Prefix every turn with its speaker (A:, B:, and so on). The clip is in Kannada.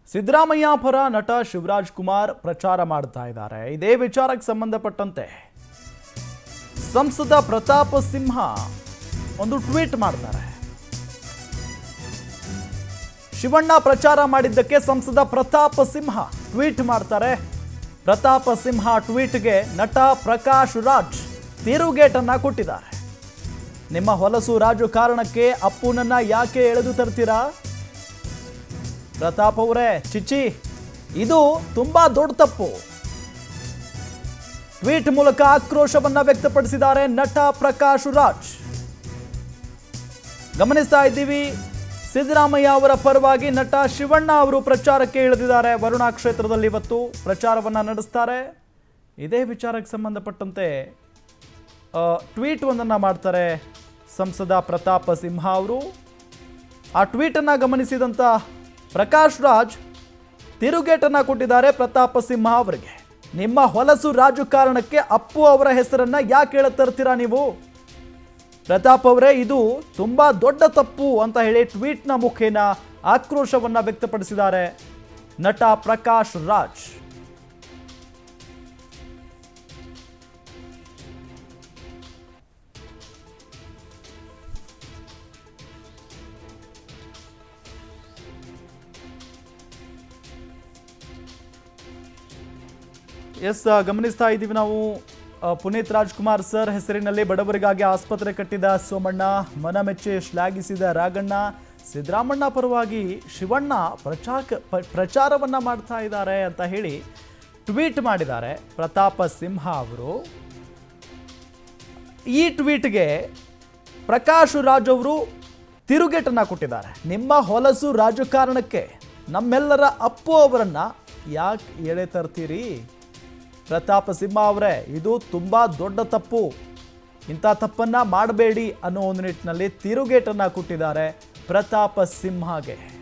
A: ಸಿದ್ದರಾಮಯ್ಯ ಪರ ನಟ ಶಿವರಾಜ್ ಕುಮಾರ್ ಪ್ರಚಾರ ಮಾಡ್ತಾ ಇದ್ದಾರೆ ಇದೇ ವಿಚಾರಕ್ಕೆ ಸಂಬಂಧಪಟ್ಟಂತೆ ಸಂಸದ ಪ್ರತಾಪ ಸಿಂಹ ಒಂದು ಟ್ವೀಟ್ ಮಾಡ್ತಾರೆ ಶಿವಣ್ಣ ಪ್ರಚಾರ ಮಾಡಿದ್ದಕ್ಕೆ ಸಂಸದ ಪ್ರತಾಪ ಸಿಂಹ ಟ್ವೀಟ್ ಮಾಡ್ತಾರೆ ಪ್ರತಾಪ ಸಿಂಹ ಟ್ವೀಟ್ಗೆ ನಟ ಪ್ರಕಾಶ್ ರಾಜ್ ತಿರುಗೇಟನ್ನ ಕೊಟ್ಟಿದ್ದಾರೆ ನಿಮ್ಮ ಹೊಲಸು ರಾಜು ಕಾರಣಕ್ಕೆ ಅಪ್ಪುನನ್ನ ಯಾಕೆ ಎಳೆದು ತರ್ತೀರಾ ಪ್ರತಾಪ್ ಅವರೇ ಚಿಚ್ಚಿ ಇದು ತುಂಬಾ ದೊಡ್ಡ ತಪ್ಪು ಟ್ವೀಟ್ ಮೂಲಕ ಆಕ್ರೋಶವನ್ನ ವ್ಯಕ್ತಪಡಿಸಿದ್ದಾರೆ ನಟ ಪ್ರಕಾಶ್ ರಾಜ್ ಗಮನಿಸ್ತಾ ಇದ್ದೀವಿ ಸಿದ್ದರಾಮಯ್ಯ ಅವರ ಪರವಾಗಿ ನಟ ಶಿವಣ್ಣ ಅವರು ಪ್ರಚಾರಕ್ಕೆ ಇಳಿದಿದ್ದಾರೆ ವರುಣಾ ಕ್ಷೇತ್ರದಲ್ಲಿ ಇವತ್ತು ಪ್ರಚಾರವನ್ನ ನಡೆಸ್ತಾರೆ ಇದೇ ವಿಚಾರಕ್ಕೆ ಸಂಬಂಧಪಟ್ಟಂತೆ ಆ, ಟ್ವೀಟ್ ಒಂದನ್ನು ಮಾಡ್ತಾರೆ ಸಂಸದ ಪ್ರತಾಪ ಸಿಂಹ ಅವರು ಆ ಟ್ವೀಟನ್ನು ಗಮನಿಸಿದಂಥ ಪ್ರಕಾಶ್ ರಾಜ್ ತಿರುಗೇಟನ್ನು ಕೊಟ್ಟಿದ್ದಾರೆ ಪ್ರತಾಪ ಸಿಂಹ ಅವರಿಗೆ ನಿಮ್ಮ ಹೊಲಸು ರಾಜಕಾರಣಕ್ಕೆ ಅಪ್ಪು ಅವರ ಹೆಸರನ್ನ ಯಾಕೆ ಹೇಳಕ್ ತರ್ತೀರಾ ನೀವು ಪ್ರತಾಪ್ ಅವರೇ ಇದು ತುಂಬಾ ದೊಡ್ಡ ತಪ್ಪು ಅಂತ ಹೇಳಿ ಟ್ವೀಟ್ನ ಮುಖೇನ ಆಕ್ರೋಶವನ್ನ ವ್ಯಕ್ತಪಡಿಸಿದ್ದಾರೆ ನಟ ಪ್ರಕಾಶ್ ರಾಜ್ ಎಸ್ ಆ, ಗಮನಿಸ್ತಾ ಇದ್ದೀವಿ ನಾವು ಆ, ಪುನೀತ್ ರಾಜ್ಕುಮಾರ್ ಸರ್ ಹೆಸರಿನಲ್ಲಿ ಬಡವರಿಗಾಗಿ ಆಸ್ಪತ್ರೆ ಕಟ್ಟಿದ ಸೋಮಣ್ಣ ಮನಮೆಚ್ಚಿ ಶ್ಲಾಘಿಸಿದ ರಾಗಣ್ಣ ಸಿದ್ದರಾಮಣ್ಣ ಪರವಾಗಿ ಶಿವಣ್ಣ ಪ್ರಚಾಕ ಪ- ಪ್ರಚಾರವನ್ನ ಮಾಡ್ತಾ ಇದ್ದಾರೆ ಅಂತ ಹೇಳಿ ಟ್ವೀಟ್ ಮಾಡಿದ್ದಾರೆ ಪ್ರತಾಪ ಸಿಂಹ ಅವರು ಈ ಟ್ವೀಟ್ಗೆ ಪ್ರಕಾಶ್ ರಾಜ್ ಅವರು ತಿರುಗೇಟನ್ನ ಕೊಟ್ಟಿದ್ದಾರೆ ನಿಮ್ಮ ಹೊಲಸು ರಾಜಕಾರಣಕ್ಕೆ ನಮ್ಮೆಲ್ಲರ ಅಪ್ಪು ಅವರನ್ನ ಯಾಕೆ ಎಳೆ ತರ್ತೀರಿ ಪ್ರತಾಪ ಸಿಂಹ ಅವರೇ ಇದು ತುಂಬಾ ದೊಡ್ಡ ತಪ್ಪು ಇಂಥ ತಪ್ಪನ್ನ ಮಾಡಬೇಡಿ ಅನ್ನೋ ಒಂದು ನಿಟ್ಟಿನಲ್ಲಿ ತಿರುಗೇಟನ್ನ ಕೊಟ್ಟಿದ್ದಾರೆ ಪ್ರತಾಪ ಸಿಂಹಗೆ